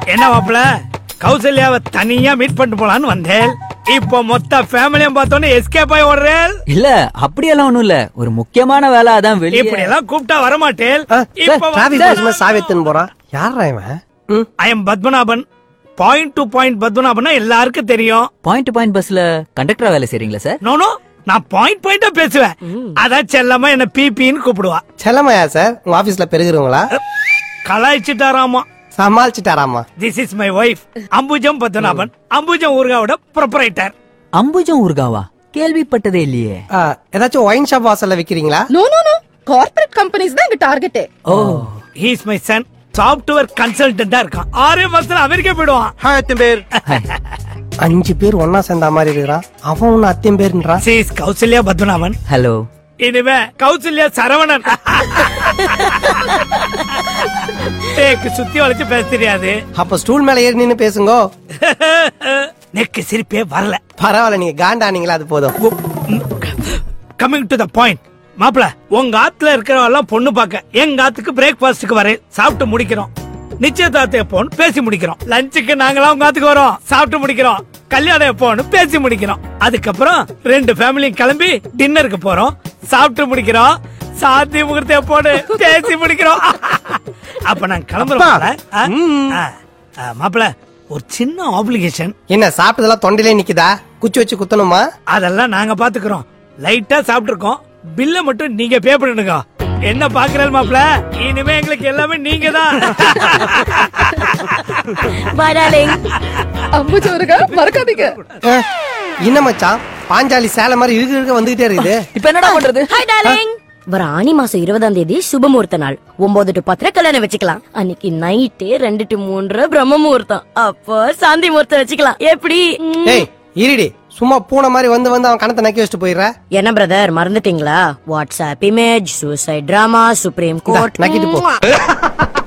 என்ன மாப்பிள கௌசல்யாவை தனியா மீட் பண்ணிட்டு போலான்னு வந்தேன் இப்போ மொத்த ஃபேமிலியும் பார்த்தோன்னே எஸ்கேப் ஆகி ஓடுறேன் இல்ல அப்படியெல்லாம் ஒண்ணும் இல்ல ஒரு முக்கியமான வேலை அதான் வெளியே இப்படி எல்லாம் கூப்பிட்டா வரமாட்டேன் டிராபிக் போலீஸ் சாவி எடுத்துன்னு போறான் யாரா இவன் ம். I M Padmanabhan point to point பத்மநாபன்னா எல்லாருக்கும் தெரியும் பாயிண்ட் பாயிண்ட் பஸ்ல கண்டக்டரா வேலை செய்றீங்களா சார் நோனோ நான் பாயிண்ட் பாயிண்டா பேசுவேன் அதான் செல்லமா என்ன பிபின்னு கூப்பிடுவா செல்லமையா சார் உங்க ஆபீஸ்ல பெருகிறவங்களா கலாய்ச்சிட்டாராமா சமாளிச்சுட்டாராமா this is my wife Ambujam Padmanabhan Ambujam ஊர்காவோட ப்ரொப்பரைட்டர் அம்புஜம் ஊர்காவா கேள்விப்பட்டதே இல்லையே ஆ, ஏதாச்சும் ஒயின் ஷாப் வாசல்ல விக்கிறீங்களா no no no corporate companies தான் எங்க target oh he is my son software கன்சல்டன்டா இருக்கான் ஆறே மாசத்துல அமெரிக்கா போயிடுவான் அஞ்சு பேர் ஒன்னா சேர்ந்த மாதிரி இருக்கிறான் அவன் ஒன்னு அத்தியம் பேருன்றான் she is Kausalya Padmanabhan hello இனிமே கௌசல்யா சரவணன் தேக்கு சுத்தி வளைச்சு பேச தெரியாது அப்ப ஸ்டூல் மேல ஏறி நின்னு பேசுங்க நெக்கு சிரிப்பே வரல பரவாயில்ல நீங்க காண்டானீங்களா அது போதும் கமிங் டு த பாயிண்ட் மாப்பிள உங்க ஆத்துல இருக்கிறவெல்லாம் பொண்ணு பார்க்க எங்க ஆத்துக்கு பிரேக்ஃபாஸ்டுக்கு வரேன் சாப்பிட்டு முடிக்கிறோம் நிச்சயதார்த்தம் எப்போன்னு பேசி முடிக்கிறோம் லஞ்சுக்கு நாங்களாம் உங்க ஆத்துக்கு வரோம் சாப்பிட்டு முடிக்கிறோம் கல்யாணம் எப்போன்னு பேசி முடிக்கிறோம் அதுக்கப்புறம் ரெண்டு ஃபேமிலியும் கிளம்பி டின்னருக்கு போறோம் சாப்பிட்டு முடிக்கிறோம் சாந்தி முகூர்த்தம் எப்போன்னு பேசி முடிக்கிறோம் அப்ப நான் கிளம்புறோம் மாப்பிள ஒரு சின்ன ஆப்ளிகேஷன் என்ன சாப்பிட்டதெல்லாம் தொண்டையிலே நிக்குதா குச்சி வச்சு குத்தணுமா அதெல்லாம் நாங்க பாத்துக்கிறோம் லைட்டா சாப்பிட்டுருக்கோம் பில்ல மட்டும் நீங்க பே பண்ணிடுங்க என்ன பாக்குறாள் மாப்ள இனிமே எங்களுக்கு எல்லாமே நீங்க தான் Bye, darling. அம்புஜோருக மறக்காதீங்க அஹ், என்ன மச்சான் பாஞ்சாலி சேலை மாதிரி இழுக்க இழுக்க வந்துகிட்டே இருக்குது இப்ப என்னடா பண்றது Hi, darling. வர ஆனி மாசம் இருபதாம் தேதி சுபமுகூர்த்த நாள் ஒன்பது டு பத்திர கல்யாணம் வச்சுக்கலாம் அன்னைக்கு நைட்டு ரெண்டு டு மூன்று பிரம்ம முகூர்த்தம் அப்போ சாந்தி முகூர்த்தம் வச்சுக்கலாம் எப்படி ம். ஏய் இருடி சும்மா பூனை மாதிரி வந்து வந்து அவன் கணத்தை நக்கி வச்சுட்டு போயிடுற என்ன பிரதர் மறந்துட்டீங்களா WhatsApp image suicide drama supreme court நக்கிட்டு போ